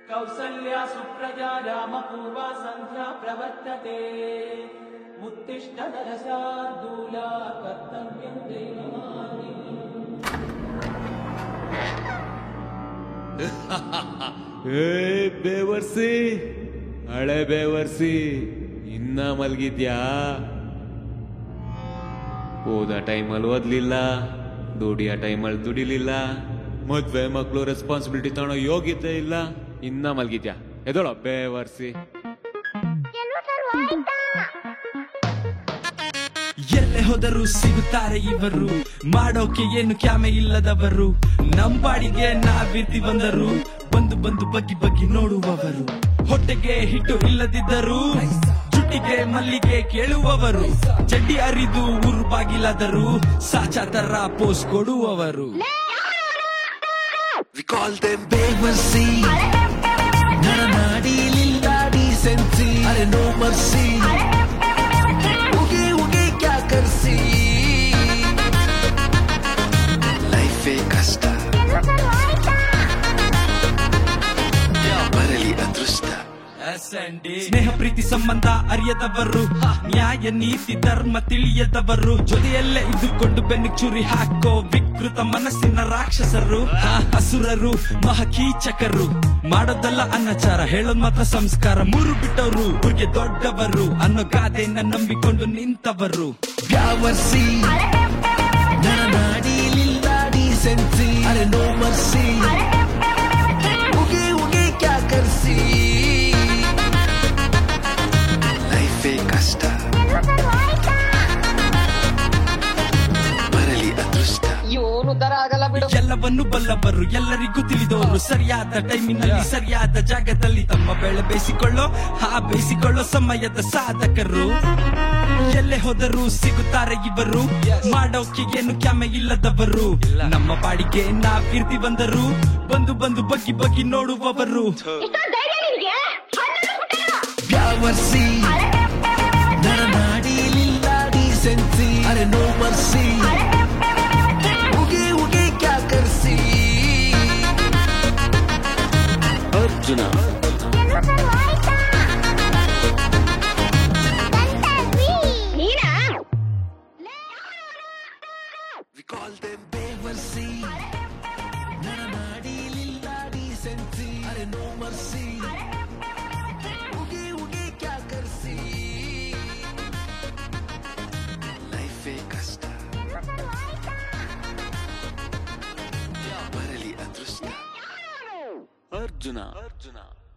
कौसल्या सुप्रजा रामपूर्वा सन्ध्या प्रवर्तते उत्तिष्ठ नरशार्दूला कर्तव्यं दैवमान्यम् ಏ ಬೇವರ್ಸಿ ಹಳೆ ಬೇವರ್ಸಿ ಇನ್ನ ಮಲ್ಗಿದ್ಯಾ ಓದ ಟೈಮಲ್ಲಿ ಓದ್ಲಿಲ್ಲ ದುಡಿಯೋ ಟೈಮಲ್ಲಿ ದುಡಿಲಿಲ್ಲ ಮದ್ವೆ ಮಕ್ಕಳು ರೆಸ್ಪಾನ್ಸಿಬಿಲಿಟಿ ತಗೊಳ್ಳೋ ಯೋಗ್ಯತೆ ಇಲ್ಲ ಇನ್ನ ಮಲ್ಗಿದ್ಯಾ ಎದೋಳ ಬೇವರ್ಸಿ ಎಲ್ಲೆ ಹೋದರೂ ಸಿಗುತ್ತಾರೆ ಇವರು ಮಾಡೋಕೆ ಏನು ಕ್ಯಾಮೆ ಇಲ್ಲದವರು ನಂಬಾಡಿಗೆ ನಾವಿರ್ತಿ ಬಂದರು ಬಂದು ಬಂದು ಬಗ್ಗಿ ಬಗ್ಗಿ ನೋಡುವವರು ಹೊಟ್ಟೆಗೆ ಹಿಟ್ಟು ಇಲ್ಲದಿದ್ದರು ಜುಟ್ಟಿಗೆ ಮಲ್ಲಿಗೆ ಕೇಳುವವರು ಚಡ್ಡಿ ಅರಿದು ಊರು ಬಾಗಿಲಾದರು ಸಾಚಾ ತರ ಪೋಸ್ ಕೊಡುವವರು We call them Beversi. ನರನಾಡಿಲಿಲ್ಲ ಡಿಸೆನ್ಸಿ ಅರೆ ನೋ ಮರ್ಸಿ ಉಗೆ ಉಗೆ ಕ್ಯಾ ಕರ್ಸಿ ಲೈಫೇ ಕಷ್ಟ ಬರಲಿ ಅದೃಷ್ಟ ಸ್ನೇಹ ಪ್ರೀತಿ ಸಂಬಂಧ ಅರಿಯದವರು ನ್ಯಾಯ ನೀತಿ ಧರ್ಮ ತಿಳಿಯದವರು ಜೊತೆಯಲ್ಲೇ ಇದ್ದುಕೊಂಡು ಬೆನ್ನು ಚುರಿ ಹಾಕೋ ವಿಕೃತ ಮನಸ್ಸಿನ ರಾಕ್ಷಸರು ಆ ಅಸುರರು ಮಹಕೀಚಕರು ಮಾಡೋದಲ್ಲ ಅನಾಚಾರ ಹೇಳೋದ್ ಮಾತ್ರ ಸಂಸ್ಕಾರ ಮೂರು ಬಿಟ್ಟವರು ಊರಿಗೆ ದೊಡ್ಡವರು ಅನ್ನೋ ಗಾದೆಯನ್ನ ನಂಬಿಕೊಂಡು ನಿಂತವರು ಬ್ಯಾವರ್ಸಿ ನರನಾಡಿಲಿಲ್ಲ ಡಿಸೆನ್ಸಿ ಅರೆ ನೋ ಮರ್ಸಿ ಉಗೆ ಉಗೆ ಕ್ಯಾ ಕರ್ಸಿ ಲೈಫೇ ಕಷ್ಟ ಬರಲಿ ಅದೃಷ್ಟ ಇವನು ಉದ್ಧಾರ ಆಗಲ್ಲ ಬಿಡು ಎಲ್ಲವನ್ನು ಬಲ್ಲವರು ಎಲ್ಲರಿಗೂ ತಿಳಿದವರು ಸರಿಯಾದ ಟೈಮಿನಲ್ಲಿ ಸರಿಯಾದ ಜಾಗದಲ್ಲಿ ತಮ್ಮ ಬೆಳೆ ಬೇಯಿಸಿಕೊಳ್ಳೋ ಹಾ ಬೇಯಿಸಿಕೊಳ್ಳೋ ಸಮಯದ ಸಾಧಕರು ಎಲ್ಲೇ ಹೋದರೂ ಸಿಗುತ್ತಾರೆ ಇವರು ಮಾಡೋಕೆ ಏನು ಕ್ಯಾಮೆ ಇಲ್ಲದವರು ನಮ್ಮ ಬಾಡಿಗೆ ನಾವಿರ್ತಿ ಬಂದರು ಬಂದು ಬಂದು ಬಗ್ಗಿ ಬಗ್ಗಿ ನೋಡುವವರು ಬ್ಯಾವರ್ಸಿ ನರನಾಡಿಲಿಲ್ಲ ಡಿಸೆನ್ಸಿ ಅರೆ ನೋ ಮರ್ಸಿ ಉಗೆ ಉಗೆ ಕ್ಯಾ ಕರ್ಸಿ ಅರ್ಜುನ We call them ಬೇವರ್ಸಿ ನರನಾಡಿಲಿಲ್ಲ ಡಿಸೆನ್ಸಿ ಅರೆ ನೋ ಮರ್ಸಿ ಉಗೆ ಉಗೆ ಕ್ಯಾ ಕರ್ಸಿ ಲೈಫೇ ಕಷ್ಟ ಬರಲಿ ಅದೃಷ್ಟ ಅರ್ಜುನ ಅರ್ಜುನ